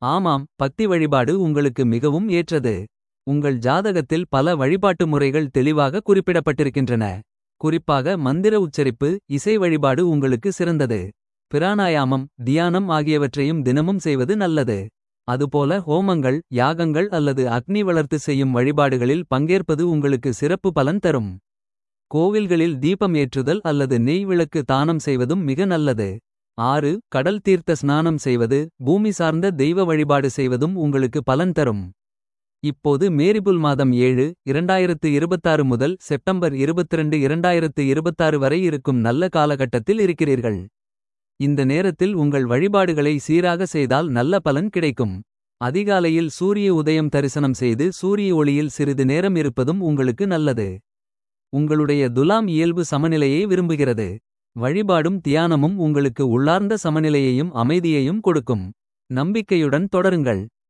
ஆமாம் பக்தி வழிபாடு உங்களுக்கு மிகவும் ஏற்றது. உங்கள் ஜாதகத்தில் பல வழிபாட்டு முறைகள் தெளிவாக குறிப்பிடப்பட்டிருக்கின்றன. குறிப்பாக மந்திர உச்சரிப்பு இசை வழிபாடு உங்களுக்கு சிறந்தது. பிராணாயாமம் தியானம் ஆகியவற்றையும் தினமும் செய்வது நல்லது. அதுபோல ஹோமங்கள் யாகங்கள் அல்லது அக்னி வளர்த்து செய்யும் வழிபாடுகளில் பங்கேற்பது உங்களுக்கு சிறப்பு பலன் தரும். கோவில்களில் தீபம் ஏற்றுதல் அல்லது நெய் விளக்கு தானம் செய்வதும் மிக நல்லது. ஆறு கடல் தீர்த்த ஸ்நானம் செய்வது பூமி சார்ந்த தெய்வ வழிபாடு செய்வதும் உங்களுக்கு பலன் தரும். இப்போது மேரிபுல் மாதம் ஏழு இரண்டாயிரத்து இருபத்தாறு முதல் செப்டம்பர் 22 இரண்டாயிரத்து இருபத்தாறு வரை இருக்கும் நல்ல காலகட்டத்தில் இருக்கிறீர்கள். இந்த நேரத்தில் உங்கள் வழிபாடுகளை சீராக செய்தால் நல்ல பலன் கிடைக்கும். அதிகாலையில் சூரிய உதயம் தரிசனம் செய்து சூரிய ஒளியில் சிறிது நேரம் இருப்பதும் உங்களுக்கு நல்லது. உங்களுடைய துலாம் இயல்பு சமநிலையை விரும்புகிறது. வழிபாடும் தியானமும் உங்களுக்கு உள்ளார்ந்த சமநிலையையும் அமைதியையும் கொடுக்கும். நம்பிக்கையுடன் தொடருங்கள்.